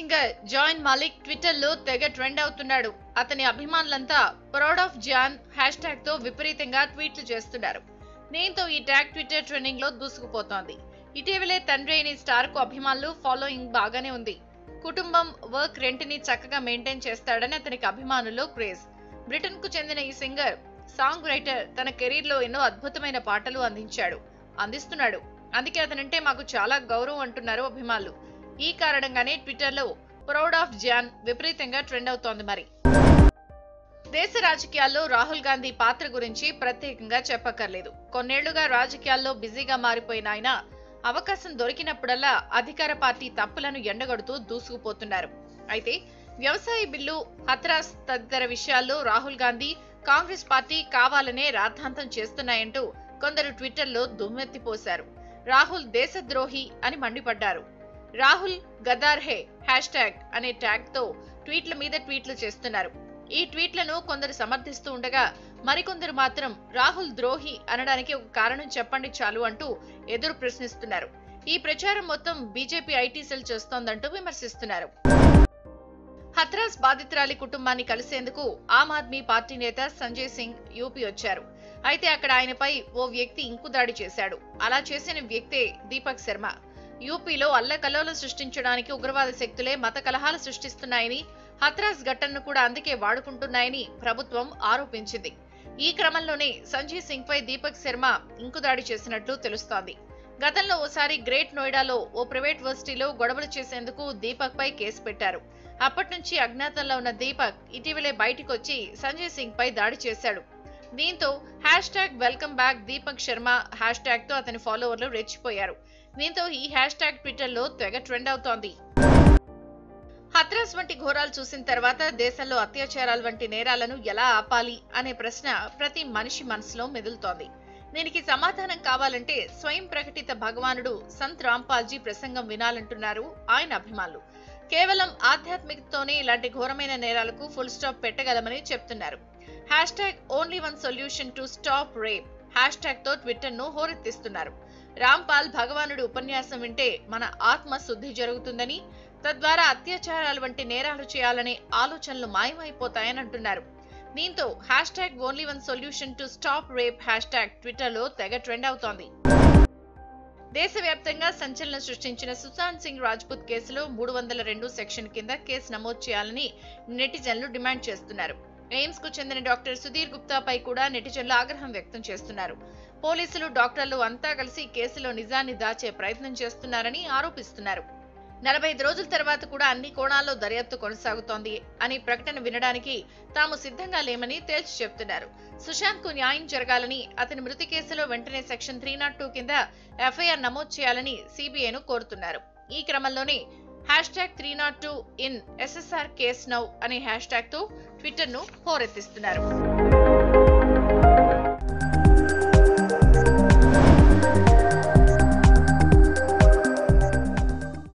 singer join Malik Twitter లో తెగ trend అవుతున్నాడు అతని అభిమానులంతా proud of John hashtag తో విపరీతంగా ట్వీట్లు చేస్తున్నారు దీంతో ఈ ట్యాగ్ ట్విట్టర్ ట్రెండింగ్ లో దూసుకుపోతోంది ఇటీవలే తండ్రి అయిన ఈ స్టార్ కు అభిమానులు ఫాలోయింగ్ బాగానే ఉంది కుటుంబం వర్క్ రెంటిని చక్కగా మెయింటైన్ చేస్తాడని అతనికి అభిమానుల్లో క్రేజ్ బ్రిటన్ కు చెందిన ఈ సింగర్ సాంగ్ రైటర్ తన కెరీర్ లో ఎన్నో అద్భుతమైన పాటలు అందించాడు అందిస్తున్నాడు అందుకే అతనంటే మాకు చాలా గౌరవం అంటున్నారు అభిమానులు ఈ కారణంగానే ట్విట్టర్ లో ప్రౌడ్ ఆఫ్ జాన్ విపరీతంగా ట్రెండ్ అవుతోంది మరి దేశ రాజకీయాల్లో రాహుల్ గాంధీ పాత్ర గురించి ప్రత్యేకంగా చెప్పక్కర్లేదు కొన్నేళ్లుగా రాజకీయాల్లో బిజీగా మారిపోయిన ఆయన అవకాశం దొరికినప్పుడల్లా అధికార పార్టీ తప్పులను ఎండగడుతూ దూసుకుపోతున్నారు అయితే వ్యవసాయ బిల్లు హత్రాస్ తదితర విషయాల్లో రాహుల్ గాంధీ కాంగ్రెస్ పార్టీ కావాలనే రాద్ధాంతం చేస్తున్నాయంటూ కొందరు ట్విట్టర్లో దుమ్మెత్తిపోశారు రాహుల్ దేశద్రోహి అని మండిపడ్డారు రాహుల్ గదార్ హే హ్యాష్ ట్యాగ్ అనే ట్యాగ్ తో ట్వీట్ల మీద ట్వీట్లు చేస్తున్నారు ఈ ట్వీట్లను కొందరు సమర్థిస్తూ ఉండగా మరికొందరు మాత్రం రాహుల్ ద్రోహి అనడానికి ఒక కారణం చెప్పండి చాలు అంటూ ఎదురు ప్రశ్నిస్తున్నారు ఈ ప్రచారం మొత్తం బీజేపీ ఐటీ సెల్ చేస్తోందంటూ విమర్శిస్తున్నారు హత్రాస్ బాధితురాలి కుటుంబాన్ని కలిసేందుకు ఆమ్ ఆద్మీ పార్టీ నేత సంజయ్ సింగ్ యూపీ వచ్చారు అయితే అక్కడ ఆయనపై ఓ వ్యక్తి ఇంకుదాడి చేశాడు అలా చేసిన వ్యక్తే దీపక్ శర్మ యూపీలో అల్లకల్లోలం సృష్టించడానికి ఉగ్రవాద శక్తులే మత కలహాలు సృష్టిస్తున్నాయని హత్రాస్ ఘటనను కూడా అందుకే వాడుకుంటున్నాయని ప్రభుత్వం ఆరోపించింది ఈ క్రమంలోనే సంజయ్ సింగ్ పై దీపక్ శర్మ ఇంకుదాడి చేసినట్లు తెలుస్తోంది గతంలో ఓసారి గ్రేట్ నోయిడాలో ఓ ప్రైవేట్ వర్సిటీలో గొడవలు చేసేందుకు దీపక్ పై కేసు పెట్టారు అప్పటి నుంచి అజ్ఞాతంలో ఉన్న దీపక్ ఇటీవలే బయటికి వచ్చి సంజయ్ సింగ్ పై దాడి చేశాడు దీంతో hashtag welcome back Deepak Sharma hashtag తో అతని ఫాలోవర్లు రెచ్చిపోయారు దీంతో ఈ హ్యాష్ ట్యాగ్ ట్విట్టర్ లో తెగ ట్రెండ్ అవుతోంది హత్రాస్ వంటి ఘోరాలు చూసిన తర్వాత దేశంలో అత్యాచారాలు వంటి నేరాలను ఎలా ఆపాలి అనే ప్రశ్న ప్రతి మనిషి మనసులో మెదులుతోంది దీనికి సమాధానం కావాలంటే స్వయం ప్రకటిత భగవానుడు సంత్ రాంపాల్జీ ప్రసంగం వినాలంటున్నారు ఆయన అభిమానులు కేవలం ఆధ్యాత్మికతతోనే ఇలాంటి ఘోరమైన నేరాలకు ఫుల్ స్టాప్ పెట్టగలమని చెప్తున్నారు hashtag only one solution to stop rape hashtag తో ట్విట్టర్ ను హోరెత్తిస్తున్నారు రాంపాల్ భగవానుడి ఉపన్యాసం వింటే మన ఆత్మ శుద్ధి జరుగుతుందని తద్వారా అత్యాచారాలు వంటి నేరాలు చేయాలనే ఆలోచనలు మాయమైపోతాయని అంటున్నారు దీంతో hashtag only one solution to stop rape hashtag Twitter లో తెగ ట్రెండ్ అవుతోంది దేశవ్యాప్తంగా సంచలనం సృష్టించిన సుశాంత్ సింగ్ రాజ్పుత్ కేసులో మూడు వందల రెండు సెక్షన్ కింద కేసు నమోదు చేయాలని నెటిజన్లు డిమాండ్ చేస్తున్నారు ఎయిమ్స్ కు చెందిన డాక్టర్ సుధీర్ గుప్తాపై కూడా నెటిజన్లు ఆగ్రహం వ్యక్తం చేస్తున్నారు పోలీసులు డాక్టర్లు అంతా కలిసి కేసులో నిజాన్ని దాచే ప్రయత్నం చేస్తున్నారని ఆరోపిస్తున్నారు నలభై ఐదు రోజుల తర్వాత కూడా అన్ని కోణాల్లో దర్యాప్తు కొనసాగుతోంది అని ప్రకటన వినడానికి తాము సిద్ధంగా లేమని తేల్చి చెప్తున్నారు సుశాంత్ కు న్యాయం జరగాలని అతని మృతి కేసులో వెంటనే సెక్షన్ త్రీ నాట్ టూ కింద ఎఫ్ఐఆర్ నమోదు చేయాలని సిబిఐను కోరుతున్నారు ఈ క్రమంలోనే hashtag three nought two in SSR case now అనే హ్యాష్ ట్యాగ్ తో ట్విట్టర్ ను హోరెత్తిస్తున్నారు